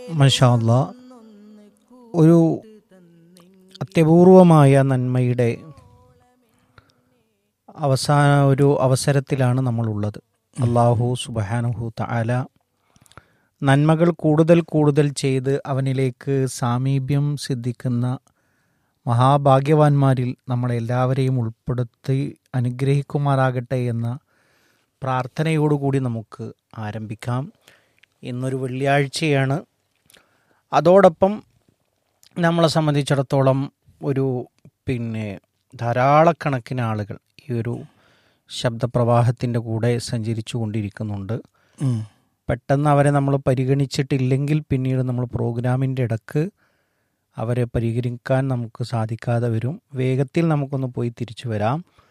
മഷാല്ല ഒരു അത്യപൂർവമായ നന്മയുടെ അവസാന ഒരു അവസരത്തിലാണ് നമ്മളുള്ളത് അള്ളാഹു സുബഹാനുഹു തആല നന്മകൾ കൂടുതൽ കൂടുതൽ ചെയ്ത് അവനിലേക്ക് സാമീപ്യം സിദ്ധിക്കുന്ന മഹാഭാഗ്യവാന്മാരിൽ നമ്മളെല്ലാവരെയും ഉൾപ്പെടുത്തി അനുഗ്രഹിക്കുമാറാകട്ടെ എന്ന പ്രാർത്ഥനയോടുകൂടി നമുക്ക് ആരംഭിക്കാം ഇന്നൊരു വെള്ളിയാഴ്ചയാണ് അതോടൊപ്പം നമ്മളെ സംബന്ധിച്ചിടത്തോളം ഒരു പിന്നെ ധാരാളക്കണക്കിന് ആളുകൾ ഈ ഒരു ശബ്ദപ്രവാഹത്തിൻ്റെ കൂടെ സഞ്ചരിച്ചു കൊണ്ടിരിക്കുന്നുണ്ട് പെട്ടെന്ന് അവരെ നമ്മൾ പരിഗണിച്ചിട്ടില്ലെങ്കിൽ പിന്നീട് നമ്മൾ പ്രോഗ്രാമിൻ്റെ ഇടക്ക് അവരെ പരിഹരിക്കാൻ നമുക്ക് സാധിക്കാതെ വരും വേഗത്തിൽ നമുക്കൊന്ന് പോയി തിരിച്ചു വരാം